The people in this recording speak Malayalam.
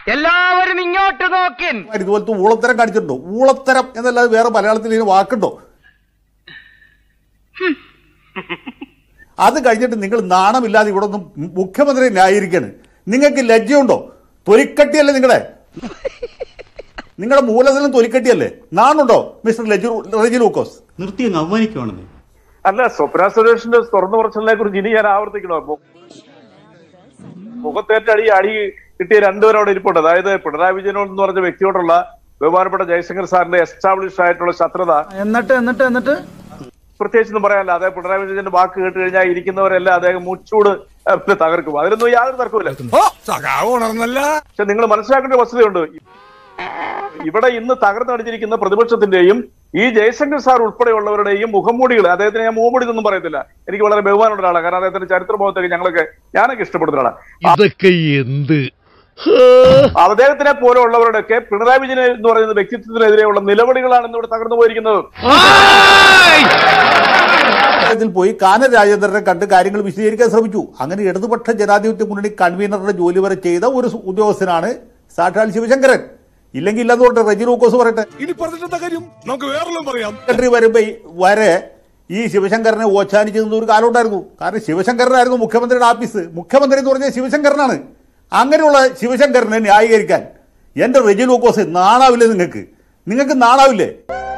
എല്ലാവരും ഇങ്ങോട്ട് നോക്കിൻ ഇതുപോലത്തെ ഊളത്തരം കാണിച്ചിട്ടുണ്ടോ ഊളത്തരം എന്നല്ലാതെ വേറെ മലയാളത്തിൽ ഇതിന് വാക്കുണ്ടോ അത് കഴിഞ്ഞിട്ട് നിങ്ങൾ നാണമില്ലാതെ ഇവിടെ ഒന്നും മുഖ്യമന്ത്രി ന്യായീകരിക്കാണ് നിങ്ങൾക്ക് ലജ്ജയുണ്ടോ തൊലിക്കട്ടിയല്ലേ നിങ്ങളുടെ നിങ്ങളുടെ മൂലധനം തൊലിക്കട്ടിയല്ലേ നാണുണ്ടോ മിസ്റ്റർ ലജു റെജി ലൂക്കോസ് നിർത്തി അങ്ങ് അവമാനിക്കുവാണെന്നേ അല്ല സ്വപ്ന സുരേഷിന്റെ തുറന്നു പറച്ചിലിനെ കുറിച്ച് ഇനി ഞാൻ ആവർത്തിക്കണോ അപ്പൊ മുഖത്തേറ്റടി അടി കിട്ടിയ രണ്ടുപേരും അവിടെ ഇരിപ്പുണ്ട് അതായത് പിണറായി വിജയനോട് എന്ന് പറഞ്ഞ വ്യക്തിയോടുള്ള ബഹുമാനപ്പെട്ട ജയശങ്കർ സാറിന്റെ എസ്റ്റാബ്ലിഷ് ആയിട്ടുള്ള ശത്രുത എന്നിട്ട് എന്നിട്ട് എന്നിട്ട് പ്രത്യേകിച്ചൊന്നും പറയാനില്ല അതായത് പിണറായി വിജയന്റെ വാക്ക് കേട്ട് കഴിഞ്ഞാൽ ഇരിക്കുന്നവരെല്ലാം അദ്ദേഹം മുച്ചൂട് ഏഹ്, തകർക്കും അതിലൊന്നും യാതൊരു തർക്കമില്ല പക്ഷെ നിങ്ങൾ മനസ്സിലാക്കേണ്ട ഒരു വസ്തുതയുണ്ട് ഇവിടെ ഇന്ന് തകർന്നടിച്ചിരിക്കുന്ന പ്രതിപക്ഷത്തിന്റെയും ഈ ജയശങ്കർ സാർ ഉൾപ്പെടെയുള്ളവരുടെയും മുഖംമൂടികൾ അദ്ദേഹത്തിന് ഞാൻ മുഖംമൂടി ഒന്നും പറയത്തില്ല എനിക്ക് വളരെ ബഹുമാനമുള്ള ഒരാളാണ് കാരണം അദ്ദേഹത്തിന്റെ ചരിത്ര ബോധത്തൊക്കെ ഞങ്ങളൊക്കെ ഞാനൊക്കെ ഇഷ്ടപ്പെടുന്ന ഒരാളാണ് ഇതൊക്കെ എന്ത് അദ്ദേഹത്തിനെ പോലെ ഉള്ളവരുടെയൊക്കെ പിണറായി വിജയൻ എന്ന് പറയുന്ന വ്യക്തിത്വത്തിനെതിരെയുള്ള നിലപാടുകളാണ് ഇന്ന് ഇവിടെ തകർന്നു പോയിരിക്കുന്നത് ഇതിൽ പോയി കാന രാജേന്ദ്രനെ കണ്ട് കാര്യങ്ങൾ വിശദീകരിക്കാൻ ശ്രമിച്ചു അങ്ങനെ ഇടതുപക്ഷ ജനാധിപത്യ മുന്നണി കൺവീനറുടെ ജോലി വരെ ചെയ്ത ഒരു ഉദ്യോഗസ്ഥനാണ് സാക്ഷാൽ ശിവശങ്കരൻ ഇല്ലെങ്കിൽ ഇല്ലെന്നുകൊണ്ട് റെജി ലൂക്കോസ് പറയട്ടെ ഇനി പറഞ്ഞിട്ടെന്താ കാര്യം നമുക്ക് വേറെല്ലാം പറയാം സെക്രട്ടറി വരുമ്പോ ഈ- വരെ ഈ ശിവശങ്കരനെ ഓച്ചാനിച്ച് നിന്ന ഒരു കാലം ഉണ്ടായിരുന്നു കാരണം ശിവശങ്കരനായിരുന്നു മുഖ്യമന്ത്രിയുടെ ആഫീസ് മുഖ്യമന്ത്രി എന്ന് പറഞ്ഞാൽ ശിവശങ്കരനാണ് അങ്ങനെയുള്ള ശിവശങ്കരനെ ന്യായീകരിക്കാൻ എന്റെ റെജി ലൂക്കോസ് നാണാവില്ലേ നിങ്ങൾക്ക് നിങ്ങൾക്ക് നാണാവില്ലേ